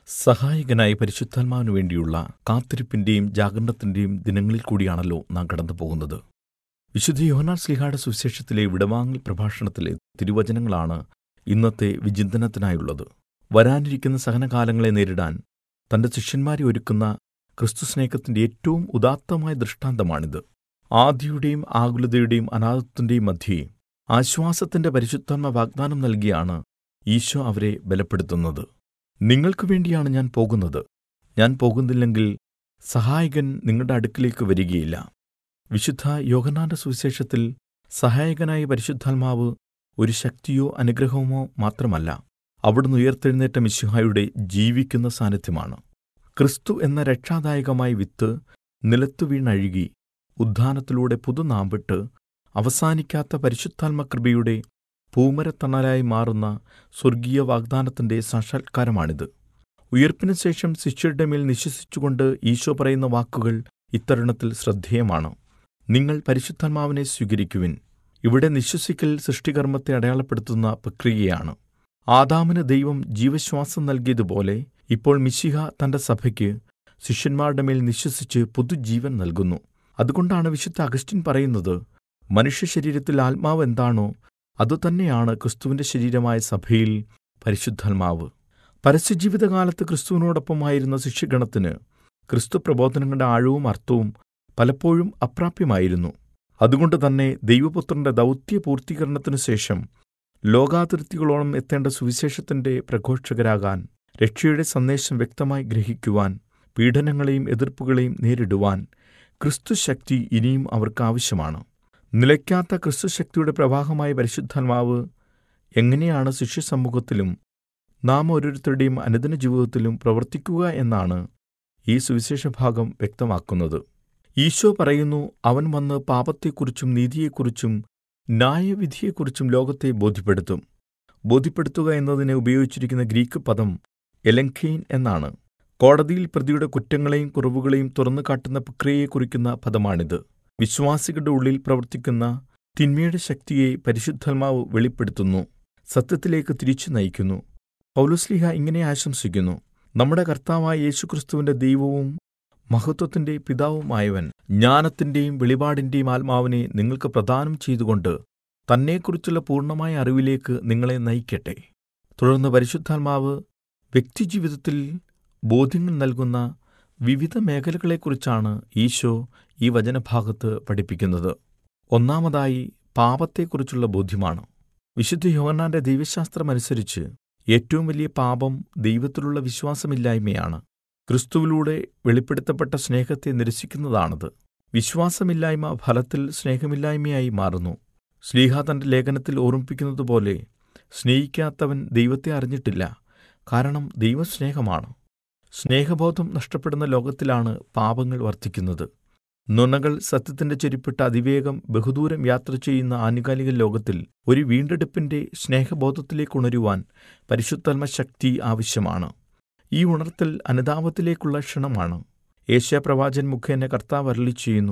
സഹായകനായ പരിശുദ്ധാത്മാവിനു വേണ്ടിയുള്ള കാത്തിരിപ്പിന്റെയും ജാഗരണത്തിന്റെയും ദിനങ്ങളിൽ കൂടിയാണല്ലോ നാം കടന്നു പോകുന്നത് വിശുദ്ധ യോഹന്നാൻ സ്ലിഹായുടെ സുവിശേഷത്തിലെ വിടവാങ്ങൽ പ്രഭാഷണത്തിലെ തിരുവചനങ്ങളാണ് ഇന്നത്തെ വിചിന്തനത്തിനായുള്ളത് വരാനിരിക്കുന്ന സഹനകാലങ്ങളെ നേരിടാൻ തന്റെ ശിഷ്യന്മാരെ ഒരുക്കുന്ന ക്രിസ്തുസ്നേഹത്തിന്റെ ഏറ്റവും ഉദാത്തമായ ദൃഷ്ടാന്തമാണിത് ആദിയുടെയും ആകുലതയുടെയും അനാഥത്വന്റെയും മധ്യേ ആശ്വാസത്തിന്റെ പരിശുദ്ധാത്മ വാഗ്ദാനം നൽകിയാണ് ഈശോ അവരെ ബലപ്പെടുത്തുന്നത് നിങ്ങൾക്കു വേണ്ടിയാണ് ഞാൻ പോകുന്നത് ഞാൻ പോകുന്നില്ലെങ്കിൽ സഹായകൻ നിങ്ങളുടെ അടുക്കിലേക്ക് വരികയില്ല വിശുദ്ധ യോഹന്നാന്റെ സുവിശേഷത്തിൽ സഹായകനായ പരിശുദ്ധാത്മാവ് ഒരു ശക്തിയോ അനുഗ്രഹമോ മാത്രമല്ല അവിടുന്ന് ഉയർത്തെഴുന്നേറ്റ മിശിഹായുടെ ജീവിക്കുന്ന സാന്നിധ്യമാണ് ക്രിസ്തു എന്ന രക്ഷാദായകമായ വിത്ത് നിലത്തു വീണഴുകി ഉദ്ധാനത്തിലൂടെ പുതുനാമ്പിട്ട് അവസാനിക്കാത്ത പരിശുദ്ധാത്മകൃപയുടെ പൂമരത്തണലായി മാറുന്ന സ്വർഗീയ വാഗ്ദാനത്തിന്റെ സാക്ഷാത്കാരമാണിത് ഉയർപ്പിനു ശേഷം ശിഷ്യരുടെ മേൽ നിശ്വസിച്ചുകൊണ്ട് ഈശോ പറയുന്ന വാക്കുകൾ ഇത്തരുണത്തിൽ ശ്രദ്ധേയമാണ് നിങ്ങൾ പരിശുദ്ധാത്മാവിനെ സ്വീകരിക്കുവിൻ ഇവിടെ നിശ്വസിക്കൽ സൃഷ്ടികർമ്മത്തെ അടയാളപ്പെടുത്തുന്ന പ്രക്രിയയാണ് ആദാമിന് ദൈവം ജീവശ്വാസം നൽകിയതുപോലെ ഇപ്പോൾ മിശിഹ തന്റെ സഭയ്ക്ക് ശിഷ്യന്മാരുടെ മേൽ നിശ്വസിച്ച് പുതുജീവൻ നൽകുന്നു അതുകൊണ്ടാണ് വിശുദ്ധ അഗസ്റ്റിൻ പറയുന്നത് മനുഷ്യ ശരീരത്തിൽ ആത്മാവ് എന്താണോ അതുതന്നെയാണ് ക്രിസ്തുവിന്റെ ശരീരമായ സഭയിൽ പരിശുദ്ധാത്മാവ് പരസ്യജീവിതകാലത്ത് ക്രിസ്തുവിനോടൊപ്പമായിരുന്ന ശിഷ്യഗണത്തിന് ക്രിസ്തു പ്രബോധനങ്ങളുടെ ആഴവും അർത്ഥവും പലപ്പോഴും അപ്രാപ്യമായിരുന്നു അതുകൊണ്ട് തന്നെ ദൈവപുത്രന്റെ ദൗത്യ പൂർത്തീകരണത്തിനു ശേഷം ലോകാതിർത്തികളോളം എത്തേണ്ട സുവിശേഷത്തിന്റെ പ്രഘോഷകരാകാൻ രക്ഷയുടെ സന്ദേശം വ്യക്തമായി ഗ്രഹിക്കുവാൻ പീഡനങ്ങളെയും എതിർപ്പുകളെയും നേരിടുവാൻ ക്രിസ്തുശക്തി ഇനിയും അവർക്ക് ആവശ്യമാണ് നിലയ്ക്കാത്ത ക്രിസ്തുശക്തിയുടെ പ്രവാഹമായ പരിശുദ്ധാത്മാവ് എങ്ങനെയാണ് ശിഷ്യസമൂഹത്തിലും നാം ഓരോരുത്തരുടെയും അനുദിന ജീവിതത്തിലും പ്രവർത്തിക്കുക എന്നാണ് ഈ സുവിശേഷ ഭാഗം വ്യക്തമാക്കുന്നത് ഈശോ പറയുന്നു അവൻ വന്ന് പാപത്തെക്കുറിച്ചും നീതിയെക്കുറിച്ചും ന്യായവിധിയെക്കുറിച്ചും ലോകത്തെ ബോധ്യപ്പെടുത്തും ബോധ്യപ്പെടുത്തുക എന്നതിനെ ഉപയോഗിച്ചിരിക്കുന്ന ഗ്രീക്ക് പദം എലങ്കെയിൻ എന്നാണ് കോടതിയിൽ പ്രതിയുടെ കുറ്റങ്ങളെയും കുറവുകളെയും തുറന്നു കാട്ടുന്ന പ്രക്രിയയെ കുറിക്കുന്ന പദമാണിത് വിശ്വാസികളുടെ ഉള്ളിൽ പ്രവർത്തിക്കുന്ന തിന്മയുടെ ശക്തിയെ പരിശുദ്ധാത്മാവ് വെളിപ്പെടുത്തുന്നു സത്യത്തിലേക്ക് തിരിച്ചു നയിക്കുന്നു പൗലുസ്ലിഹ ഇങ്ങനെ ആശംസിക്കുന്നു നമ്മുടെ കർത്താവായ യേശുക്രിസ്തുവിന്റെ ദൈവവും മഹത്വത്തിന്റെ പിതാവുമായവൻ ജ്ഞാനത്തിന്റെയും വെളിപാടിന്റെയും ആത്മാവിനെ നിങ്ങൾക്ക് പ്രദാനം ചെയ്തുകൊണ്ട് തന്നെക്കുറിച്ചുള്ള പൂർണ്ണമായ അറിവിലേക്ക് നിങ്ങളെ നയിക്കട്ടെ തുടർന്ന് പരിശുദ്ധാത്മാവ് വ്യക്തിജീവിതത്തിൽ ബോധ്യങ്ങൾ നൽകുന്ന വിവിധ മേഖലകളെക്കുറിച്ചാണ് ഈശോ ഈ വചനഭാഗത്ത് പഠിപ്പിക്കുന്നത് ഒന്നാമതായി പാപത്തെക്കുറിച്ചുള്ള ബോധ്യമാണ് വിശുദ്ധ യോഹന്നാന്റെ ദൈവശാസ്ത്രമനുസരിച്ച് ഏറ്റവും വലിയ പാപം ദൈവത്തിലുള്ള വിശ്വാസമില്ലായ്മയാണ് ക്രിസ്തുവിലൂടെ വെളിപ്പെടുത്തപ്പെട്ട സ്നേഹത്തെ നിരസിക്കുന്നതാണത് വിശ്വാസമില്ലായ്മ ഫലത്തിൽ സ്നേഹമില്ലായ്മയായി മാറുന്നു ശ്ലീഹ തന്റെ ലേഖനത്തിൽ ഓർമ്മിപ്പിക്കുന്നതുപോലെ സ്നേഹിക്കാത്തവൻ ദൈവത്തെ അറിഞ്ഞിട്ടില്ല കാരണം ദൈവം സ്നേഹമാണ് സ്നേഹബോധം നഷ്ടപ്പെടുന്ന ലോകത്തിലാണ് പാപങ്ങൾ വർദ്ധിക്കുന്നത് നുണകൾ സത്യത്തിന്റെ ചെരിപ്പിട്ട് അതിവേഗം ബഹുദൂരം യാത്ര ചെയ്യുന്ന ആനുകാലിക ലോകത്തിൽ ഒരു വീണ്ടെടുപ്പിന്റെ സ്നേഹബോധത്തിലേക്ക് ഉണരുവാൻ പരിശുദ്ധാത്മ ശക്തി ആവശ്യമാണ് ഈ ഉണർത്തൽ അനുതാപത്തിലേക്കുള്ള ക്ഷണമാണ് ഏഷ്യാപ്രവാചൻ മുഖേന കർത്താവ് അരളി ചെയ്യുന്നു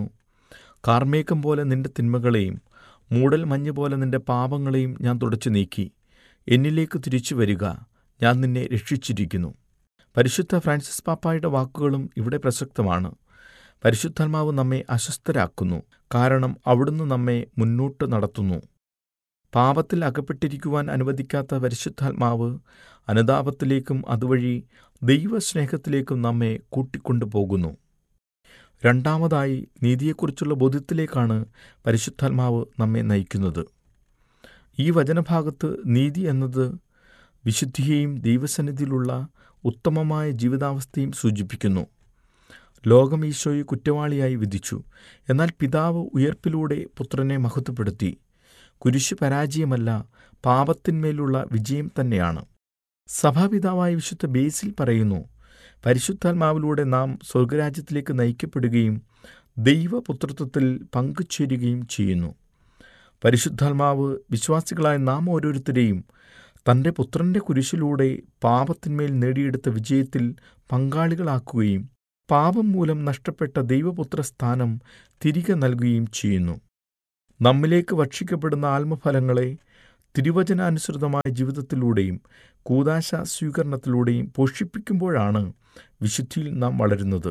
കാർമേഘം പോലെ നിന്റെ തിന്മകളെയും മൂടൽ മഞ്ഞ് പോലെ നിന്റെ പാപങ്ങളെയും ഞാൻ തുടച്ചു നീക്കി എന്നിലേക്ക് തിരിച്ചു വരിക ഞാൻ നിന്നെ രക്ഷിച്ചിരിക്കുന്നു പരിശുദ്ധ ഫ്രാൻസിസ് പാപ്പായുടെ വാക്കുകളും ഇവിടെ പ്രസക്തമാണ് പരിശുദ്ധാത്മാവ് നമ്മെ അസ്വസ്ഥരാക്കുന്നു കാരണം അവിടുന്ന് നമ്മെ മുന്നോട്ട് നടത്തുന്നു പാപത്തിൽ അകപ്പെട്ടിരിക്കുവാൻ അനുവദിക്കാത്ത പരിശുദ്ധാത്മാവ് അനുതാപത്തിലേക്കും അതുവഴി ദൈവസ്നേഹത്തിലേക്കും നമ്മെ കൂട്ടിക്കൊണ്ടുപോകുന്നു രണ്ടാമതായി നീതിയെക്കുറിച്ചുള്ള ബോധ്യത്തിലേക്കാണ് പരിശുദ്ധാത്മാവ് നമ്മെ നയിക്കുന്നത് ഈ വചനഭാഗത്ത് നീതി എന്നത് വിശുദ്ധിയെയും ദൈവസന്നിധിയിലുള്ള ഉത്തമമായ ജീവിതാവസ്ഥയും സൂചിപ്പിക്കുന്നു ലോകം ഈശോയെ കുറ്റവാളിയായി വിധിച്ചു എന്നാൽ പിതാവ് ഉയർപ്പിലൂടെ പുത്രനെ മഹത്വപ്പെടുത്തി കുരിശ് പരാജയമല്ല പാപത്തിന്മേലുള്ള വിജയം തന്നെയാണ് സഭാപിതാവായ വിശുദ്ധ ബേസിൽ പറയുന്നു പരിശുദ്ധാത്മാവിലൂടെ നാം സ്വർഗരാജ്യത്തിലേക്ക് നയിക്കപ്പെടുകയും ദൈവപുത്രത്വത്തിൽ പങ്കുചേരുകയും ചെയ്യുന്നു പരിശുദ്ധാത്മാവ് വിശ്വാസികളായ നാം ഓരോരുത്തരെയും തന്റെ പുത്രന്റെ കുരിശിലൂടെ പാപത്തിന്മേൽ നേടിയെടുത്ത വിജയത്തിൽ പങ്കാളികളാക്കുകയും പാപം മൂലം നഷ്ടപ്പെട്ട ദൈവപുത്ര സ്ഥാനം തിരികെ നൽകുകയും ചെയ്യുന്നു നമ്മിലേക്ക് ഭക്ഷിക്കപ്പെടുന്ന ആത്മഫലങ്ങളെ തിരുവചനാനുസൃതമായ ജീവിതത്തിലൂടെയും കൂതാശ സ്വീകരണത്തിലൂടെയും പോഷിപ്പിക്കുമ്പോഴാണ് വിശുദ്ധിയിൽ നാം വളരുന്നത്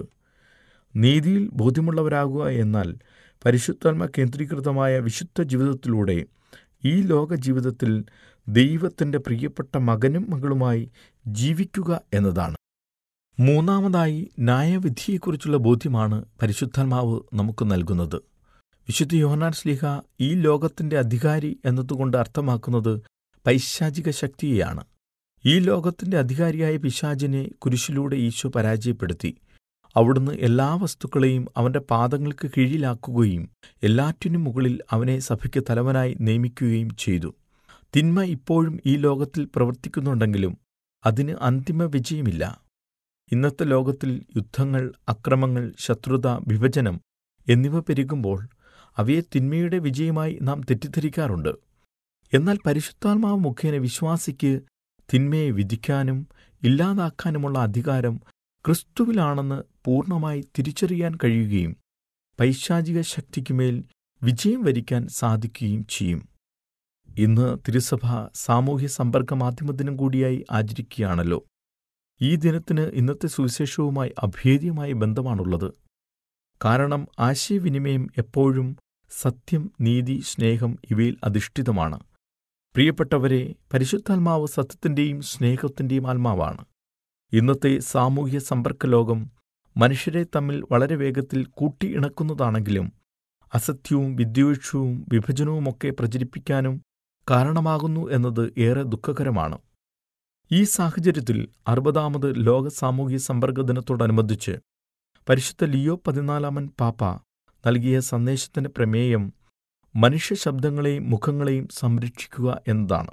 നീതിയിൽ ബോധ്യമുള്ളവരാകുക എന്നാൽ പരിശുദ്ധാത്മ കേന്ദ്രീകൃതമായ വിശുദ്ധ ജീവിതത്തിലൂടെ ഈ ലോക ജീവിതത്തിൽ ദൈവത്തിൻ്റെ പ്രിയപ്പെട്ട മകനും മകളുമായി ജീവിക്കുക എന്നതാണ് മൂന്നാമതായി ന്യായവിധിയെക്കുറിച്ചുള്ള ബോധ്യമാണ് പരിശുദ്ധാത്മാവ് നമുക്ക് നൽകുന്നത് വിശുദ്ധ യോഹനാൻ സ്ലിഹ ഈ ലോകത്തിൻ്റെ അധികാരി എന്നതുകൊണ്ട് അർത്ഥമാക്കുന്നത് പൈശാചിക ശക്തിയെയാണ് ഈ ലോകത്തിൻ്റെ അധികാരിയായ പിശാചിനെ കുരിശിലൂടെ ഈശോ പരാജയപ്പെടുത്തി അവിടുന്ന് എല്ലാ വസ്തുക്കളെയും അവന്റെ പാദങ്ങൾക്ക് കീഴിലാക്കുകയും എല്ലാറ്റിനും മുകളിൽ അവനെ സഭയ്ക്ക് തലവനായി നിയമിക്കുകയും ചെയ്തു തിന്മ ഇപ്പോഴും ഈ ലോകത്തിൽ പ്രവർത്തിക്കുന്നുണ്ടെങ്കിലും അതിന് അന്തിമ വിജയമില്ല ഇന്നത്തെ ലോകത്തിൽ യുദ്ധങ്ങൾ അക്രമങ്ങൾ ശത്രുത വിഭജനം എന്നിവ പെരുകുമ്പോൾ അവയെ തിന്മയുടെ വിജയമായി നാം തെറ്റിദ്ധരിക്കാറുണ്ട് എന്നാൽ പരിശുദ്ധാത്മാവ് മുഖേന വിശ്വാസിക്ക് തിന്മയെ വിധിക്കാനും ഇല്ലാതാക്കാനുമുള്ള അധികാരം ക്രിസ്തുവിലാണെന്ന് പൂർണ്ണമായി തിരിച്ചറിയാൻ കഴിയുകയും പൈശാചിക ശക്തിക്കുമേൽ വിജയം വരിക്കാൻ സാധിക്കുകയും ചെയ്യും ഇന്ന് തിരുസഭ സാമൂഹ്യ സമ്പർക്ക മാധ്യമദിനം കൂടിയായി ആചരിക്കുകയാണല്ലോ ഈ ദിനത്തിന് ഇന്നത്തെ സുവിശേഷവുമായി അഭേദ്യമായ ബന്ധമാണുള്ളത് കാരണം ആശയവിനിമയം എപ്പോഴും സത്യം നീതി സ്നേഹം ഇവയിൽ അധിഷ്ഠിതമാണ് പ്രിയപ്പെട്ടവരെ പരിശുദ്ധാത്മാവ് സത്യത്തിൻ്റെയും സ്നേഹത്തിൻ്റെയും ആത്മാവാണ് ഇന്നത്തെ സാമൂഹ്യ സമ്പർക്ക ലോകം മനുഷ്യരെ തമ്മിൽ വളരെ വേഗത്തിൽ കൂട്ടിയിണക്കുന്നതാണെങ്കിലും അസത്യവും വിദ്വേഷവും വിഭജനവുമൊക്കെ പ്രചരിപ്പിക്കാനും കാരണമാകുന്നു എന്നത് ഏറെ ദുഃഖകരമാണ് ഈ സാഹചര്യത്തിൽ അറുപതാമത് ലോക സാമൂഹ്യ സമ്പർക്ക ദിനത്തോടനുബന്ധിച്ച് പരിശുദ്ധ ലിയോ പതിനാലാമൻ പാപ്പ നൽകിയ സന്ദേശത്തിന്റെ പ്രമേയം മനുഷ്യ ശബ്ദങ്ങളെയും മുഖങ്ങളെയും സംരക്ഷിക്കുക എന്നതാണ്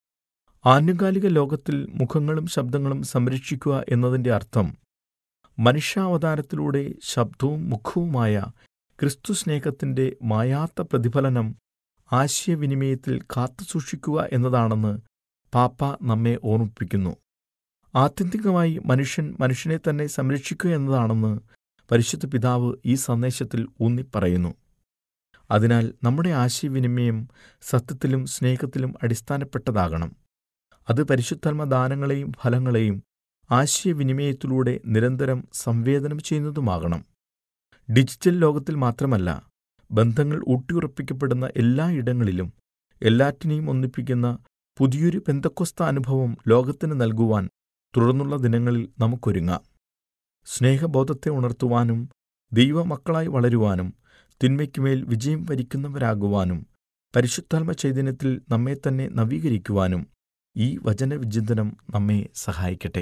ആനുകാലിക ലോകത്തിൽ മുഖങ്ങളും ശബ്ദങ്ങളും സംരക്ഷിക്കുക എന്നതിൻ്റെ അർത്ഥം മനുഷ്യാവതാരത്തിലൂടെ ശബ്ദവും മുഖവുമായ ക്രിസ്തു സ്നേഹത്തിൻ്റെ മായാത്ത പ്രതിഫലനം ആശയവിനിമയത്തിൽ കാത്തുസൂക്ഷിക്കുക എന്നതാണെന്ന് പാപ്പ നമ്മെ ഓർമ്മിപ്പിക്കുന്നു ആത്യന്തികമായി മനുഷ്യൻ മനുഷ്യനെ തന്നെ സംരക്ഷിക്കുക എന്നതാണെന്ന് പരിശുദ്ധ പിതാവ് ഈ സന്ദേശത്തിൽ ഊന്നിപ്പറയുന്നു അതിനാൽ നമ്മുടെ ആശയവിനിമയം സത്യത്തിലും സ്നേഹത്തിലും അടിസ്ഥാനപ്പെട്ടതാകണം അത് പരിശുദ്ധാത്മ ദാനങ്ങളെയും ഫലങ്ങളെയും ആശയവിനിമയത്തിലൂടെ നിരന്തരം സംവേദനം ചെയ്യുന്നതുമാകണം ഡിജിറ്റൽ ലോകത്തിൽ മാത്രമല്ല ബന്ധങ്ങൾ ഊട്ടിയുറപ്പിക്കപ്പെടുന്ന എല്ലാ ഇടങ്ങളിലും എല്ലാറ്റിനെയും ഒന്നിപ്പിക്കുന്ന പുതിയൊരു പെന്തക്കൊസ്ത അനുഭവം ലോകത്തിന് നൽകുവാൻ തുടർന്നുള്ള ദിനങ്ങളിൽ നമുക്കൊരുങ്ങാം സ്നേഹബോധത്തെ ഉണർത്തുവാനും ദൈവമക്കളായി വളരുവാനും തിന്മയ്ക്കുമേൽ വിജയം വരിക്കുന്നവരാകുവാനും പരിശുദ്ധാത്മ ചൈതന്യത്തിൽ നമ്മെ തന്നെ നവീകരിക്കുവാനും ഈ വചനവിചിന്തനം നമ്മെ സഹായിക്കട്ടെ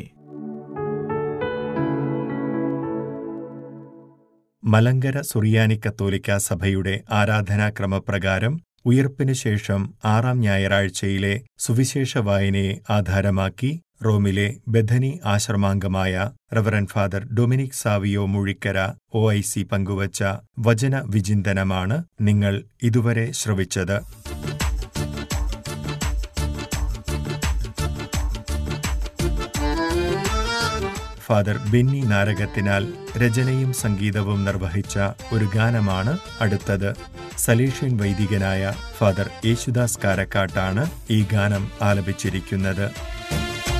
മലങ്കര സുറിയാനി കത്തോലിക്ക സഭയുടെ ആരാധനാക്രമപ്രകാരം ഉയർപ്പിനു ശേഷം ആറാം ഞായറാഴ്ചയിലെ സുവിശേഷ വായനയെ ആധാരമാക്കി റോമിലെ ബഥനി ആശ്രമാംഗമായ reverend father Dominic Savio Muzhikkara O I C പങ്കുവച്ച വചന വിചിന്തനമാണ് നിങ്ങൾ ഇതുവരെ ശ്രവിച്ചത് ഫാദർ ബെന്നി നാരകത്തിനാൽ രചനയും സംഗീതവും നിർവഹിച്ച ഒരു ഗാനമാണ് അടുത്തത് സലേഷ്യൻ വൈദികനായ ഫാദർ യേശുദാസ് കാരക്കാട്ടാണ് ഈ ഗാനം ആലപിച്ചിരിക്കുന്നത്